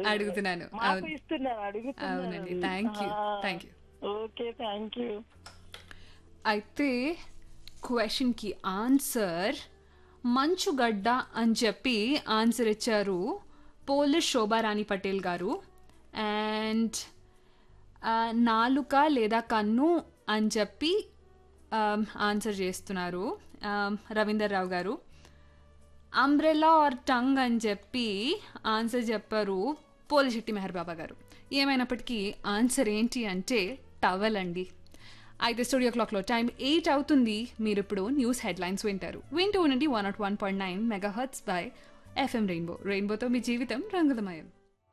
అడుగుతున్నాను మాకు అవును ఇస్తున్నారు అడుగుతున్నారు అవునండి thank you thank you okay thank you అయితే క్వశ్చన్కి ఆన్సర్ మంచుగడ్డ అని చెప్పి ఆన్సర్ ఇచ్చారు పోలిష్ శోభారాణి పటేల్ గారు అండ్ నాలుక లేదా కన్ను అని చెప్పి ఆన్సర్ చేస్తున్నారు రవీందర్ రావు గారు అంబ్రెలా ఆర్ టంగ్ అని చెప్పి ఆన్సర్ చెప్పారు పోలిశెట్టి మెహర్ బాబా గారు ఏమైనప్పటికీ ఆన్సర్ ఏంటి అంటే టవల్ అండి అయితే స్టూడియో క్లాక్లో టైం ఎయిట్ అవుతుంది మీరు ఇప్పుడు న్యూస్ హెడ్లైన్స్ వింటారు వింటూ ఉండండి one nought one point nine megahertz by FM Rainbow రెయిన్బోతో మీ జీవితం రంగులమయం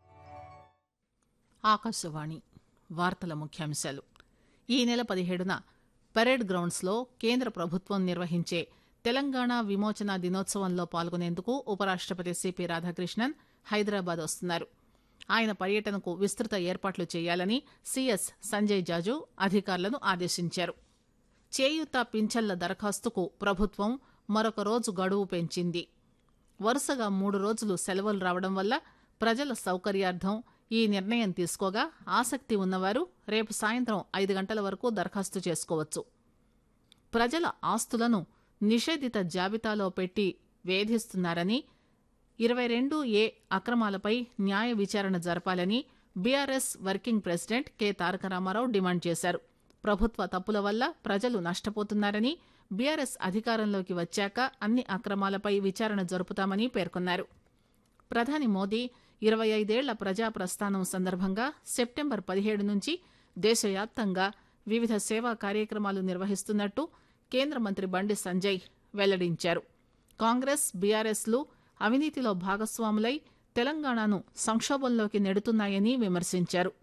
ఆకాశవాణి వార్తల ముఖ్యాంశాలు ఈ నెల పదిహేడున పరేడ్ గ్రౌండ్స్లో కేంద్ర ప్రభుత్వం నిర్వహించే తెలంగాణ విమోచన దినోత్సవంలో పాల్గొనేందుకు ఉపరాష్టపతి సిపి రాధాకృష్ణన్ హైదరాబాద్ వస్తున్నారు ఆయన పర్యటనకు విస్తృత ఏర్పాట్లు చేయాలని సీఎస్ సంజయ్ జాజు అధికారులను ఆదేశించారు చేయూత పింఛన్ల దరఖాస్తుకు ప్రభుత్వం మరొక రోజు గడువు పెంచింది వరుసగా మూడు రోజులు సెలవులు రావడం వల్ల ప్రజల సౌకర్యార్థం ఈ నిర్ణయం తీసుకోగా ఆసక్తి ఉన్నవారు రేపు సాయంత్రం ఐదు గంటల వరకు దరఖాస్తు చేసుకోవచ్చు ప్రజల ఆస్తులను నిషేధిత జాబితాలో పెట్టి వేధిస్తున్నారని ఇరవై రెండు ఏ అక్రమాలపై న్యాయ విచారణ జరపాలని BRS working president K Taraka Rama Rao demand చేశారు ప్రభుత్వ తప్పుల వల్ల ప్రజలు నష్టపోతున్నారని బీఆర్ఎస్ అధికారంలోకి వచ్చాక అన్ని అక్రమాలపై విచారణ జరుపుతామని పేర్కొన్నారు ప్రధాని మోదీ ఇరవై ఐదేళ్ల ప్రజా ప్రస్థానం సందర్భంగా సెప్టెంబర్ పదిహేడు నుంచి దేశవ్యాప్తంగా వివిధ సేవా కార్యక్రమాలు నిర్వహిస్తున్నట్టు కేంద్ర మంత్రి బండి సంజయ్ వెల్లడించారు కాంగ్రెస్ బీఆర్ఎస్లు అవినీతిలో భాగస్వాములై తెలంగాణను సంక్షోభంలోకి నెడుతున్నాయని విమర్శించారు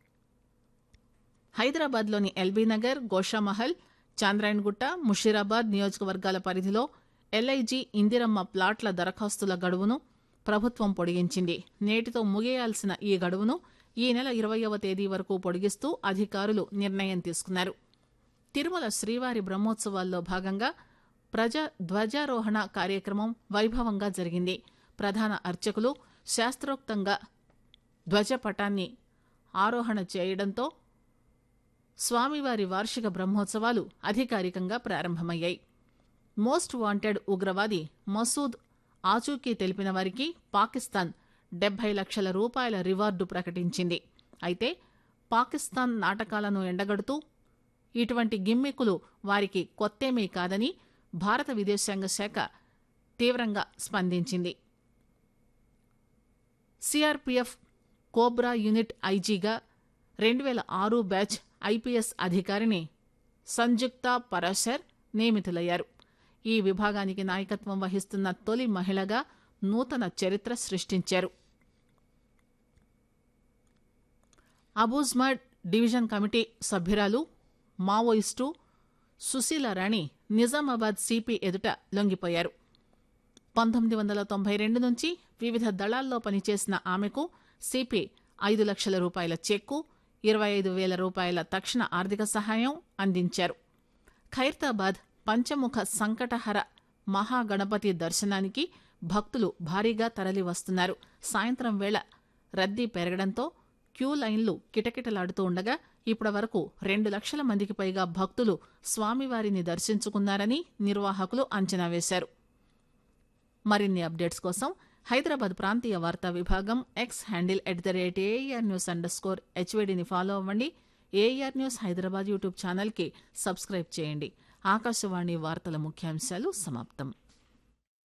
హైదరాబాద్లోని ఎల్బీనగర్ గోషామహల్ చాంద్రాయణగుట్ట ముషీరాబాద్ నియోజకవర్గాల పరిధిలో ఎల్ఐజీ ఇందిరమ్మ ప్లాట్ల దరఖాస్తుల గడువును ప్రభుత్వం పొడిగించింది నేటితో ముగియాల్సిన ఈ గడువును ఈ నెల ఇరవయవ తేదీ వరకు పొడిగిస్తూ అధికారులు నిర్ణయం తీసుకున్నారు తిరుమల శ్రీవారి బ్రహ్మోత్సవాల్లో భాగంగా ప్రజా ధ్వజారోహణ కార్యక్రమం వైభవంగా జరిగింది ప్రధాన అర్చకులు శాస్త్రోక్తంగా ధ్వజపటాన్ని ఆరోహణ చేయడంతో స్వామివారి వార్షిక బ్రహ్మోత్సవాలు అధికారికంగా ప్రారంభమయ్యాయి మోస్ట్ వాంటెడ్ ఉగ్రవాది మసూద్ ఆచూకీ తెలిపిన వారికి పాకిస్తాన్ డెబ్బై లక్షల రూపాయల రివార్డు ప్రకటించింది అయితే పాకిస్తాన్ నాటకాలను ఎండగడుతూ ఇటువంటి గిమ్మికులు వారికి కొత్తేమీ కాదని భారత విదేశాంగ శాఖ తీవ్రంగా స్పందించింది సిఆర్పిఎఫ్ కోబ్రా యూనిట్ ఐజీగా రెండు వేల ఆరు బ్యాచ్ ఐపీఎస్ అధికారిని సంజుక్త పరాశర్ నియమితులయ్యారు ఈ విభాగానికి నాయకత్వం వహిస్తున్న తొలి మహిళగా నూతన చరిత్ర సృష్టించారు అబూజ్మడ్ డివిజన్ కమిటీ సభ్యురాలు మావోయిస్టు సుశీల రాణి నిజామాబాద్ సిపి ఎదుట లొంగిపోయారు పంతొమ్మిది వందల తొంభై రెండు నుంచి వివిధ దళాల్లో పనిచేసిన ఆమెకు సిపి ఐదు లక్షల రూపాయల చెక్కు ఇరవై ఐదు వేల రూపాయల తక్షణ ఆర్థిక సహాయం అందించారు ఖైరతాబాద్ పంచముఖ సంకటహర మహాగణపతి దర్శనానికి భక్తులు భారీగా తరలి వస్తున్నారు సాయంత్రం వేళ రద్దీ పెరగడంతో క్యూ లైన్లు కిటకిటలాడుతూ ఉండగా ఇప్పటి వరకు రెండు లక్షల మందికి పైగా భక్తులు స్వామివారిని దర్శించుకున్నారని నిర్వాహకులు అంచనా వేశారు మరిన్ని అప్డేట్స్ కోసం హైదరాబాద్ ప్రాంతీయ వార్తా విభాగం X handle at the rate AIR news underscore హెచ్వేడిని ఫాలో అవ్వండి ఏఆర్ న్యూస్ హైదరాబాద్ యూట్యూబ్ ఛానల్కి సబ్స్క్రైబ్ చేయండి ఆకాశవాణి వార్తల ముఖ్యాంశాలు సమాప్తం